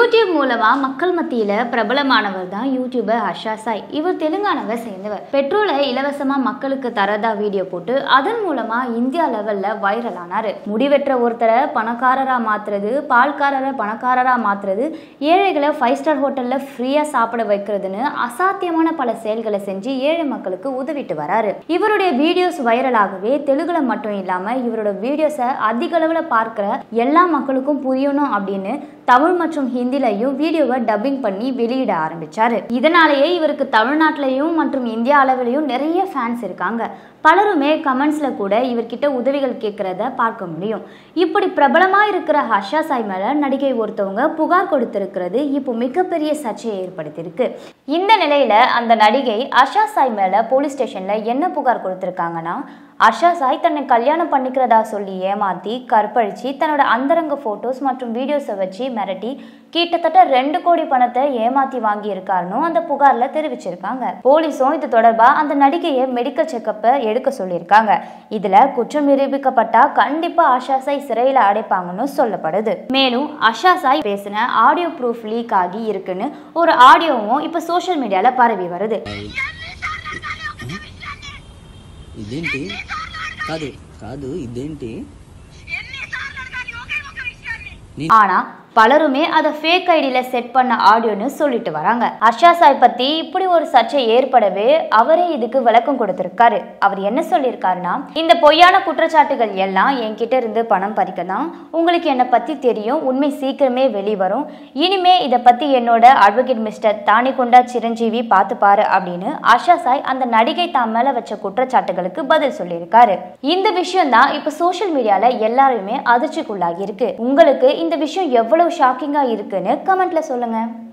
YouTube மூலமா மக்கள் மத்தியில பிரபலமானவர் தான் யூடியூபர் ஹர்ஷா சாய் இவர் தெலுங்கானாவை சேர்ந்தவர் பெட்ரோலை இலவசமா மக்களுக்கு தரதா வீடியோ போட்டு அதன் மூலமா இந்தியா லெவல்ல வைரல் ஆனாரு முடிவெற்ற ஒருத்தரை பணக்காரரா மாத்துறது பால்காரரை பணக்காரரா மாத்துறது ஏழைகளை ஃபைவ் ஸ்டார் ஹோட்டல்ல ஃப்ரீயா சாப்பிட வைக்கிறதுன்னு அசாத்தியமான பல செயல்களை செஞ்சு ஏழை மக்களுக்கு உதவிட்டு வராரு இவருடைய வீடியோஸ் வைரலாகவே தெலுங்குல மட்டும் இல்லாம இவரோட வீடியோஸை அதிக அளவுல பார்க்கிற எல்லா மக்களுக்கும் புரியணும் அப்படின்னு தமிழ் மற்றும் ஹிந்திலையும் வீடியோவை டப்பிங் பண்ணி வெளியிட ஆரம்பிச்சாரு இதனாலேயே இவருக்கு தமிழ்நாட்டிலையும் மற்றும் இந்தியா அளவிலையும் நிறைய ஃபேன்ஸ் இருக்காங்க பலருமே கமெண்ட்ஸ்ல கூட இவர்கிட்ட உதவிகள் கேட்கறத பார்க்க முடியும் இப்படி பிரபலமா இருக்கிற ஹர்ஷா சாய் மேல நடிகை ஒருத்தவங்க புகார் கொடுத்திருக்கிறது இப்போ மிகப்பெரிய சர்ச்சையை ஏற்படுத்தியிருக்கு இந்த நிலையில அந்த நடிகை ஹர்ஷா சாய் மேல போலீஸ் ஸ்டேஷன்ல என்ன புகார் கொடுத்திருக்காங்கன்னா ஹர்ஷா சாய் தன்னை கல்யாணம் பண்ணிக்கிறதா சொல்லி ஏமாத்தி கற்பழிச்சு தன்னோட அந்தரங்க போட்டோஸ் மற்றும் வீடியோஸை வச்சு மிரட்டி கிட்டத்தட்ட ரெண்டு கோடி பணத்தை ஏமாத்தி வாங்கி இருக்காருன்னு அந்த புகார்ல தெரிவிச்சிருக்காங்க போலீஸும் இது தொடர்பா அந்த நடிகையை மெடிக்கல் செக்கப்பை எடுக்க சொல்லியிருக்காங்க இதுல குற்றம் நிரூபிக்கப்பட்டா கண்டிப்பா ஆஷா சாய் சிறையில அடைப்பாங்கன்னு சொல்லப்படுது மேலும் ஆஷா சாய் பேசின ஆடியோ ப்ரூஃப் லீக் ஆகி இருக்குன்னு ஒரு ஆடியோவும் இப்ப சோஷியல் மீடியால பரவி வருது ఇదేంటి కాదు కాదు ఇదేంటి ஆனா பலருமே அதை ஃபேக் ஐடியில செட் பண்ண ஆடியோன்னு சொல்லிட்டு வராங்க ஹர்ஷா சாய் பத்தி இப்படி ஒரு சர்ச்சை ஏற்படவே அவரே இதுக்கு விளக்கம் கொடுத்திருக்காரு அவர் என்ன சொல்லியிருக்காருன்னா இந்த பொய்யான குற்றச்சாட்டுகள் எல்லாம் என்கிட்ட இருந்து பணம் பறிக்க தான் உங்களுக்கு என்னை பத்தி தெரியும் உண்மை சீக்கிரமே வெளிவரும் இனிமே இதை பத்தி என்னோட அட்வொகேட் மிஸ்டர் தானிகொண்டா சிரஞ்சீவி பார்த்து பாரு அப்படின்னு ஹர்ஷா சாய் அந்த நடிகை தான் மேல வச்ச குற்றச்சாட்டுகளுக்கு பதில் சொல்லியிருக்காரு இந்த விஷயம் தான் இப்ப சோஷியல் மீடியால எல்லாருமே அதிர்ச்சிக்குள்ளாகி இருக்கு உங்களுக்கு இந்த விஷயம் எவ்வளவு ஷாக்கிங்கா இருக்குன்னு கமெண்ட்ல சொல்லுங்க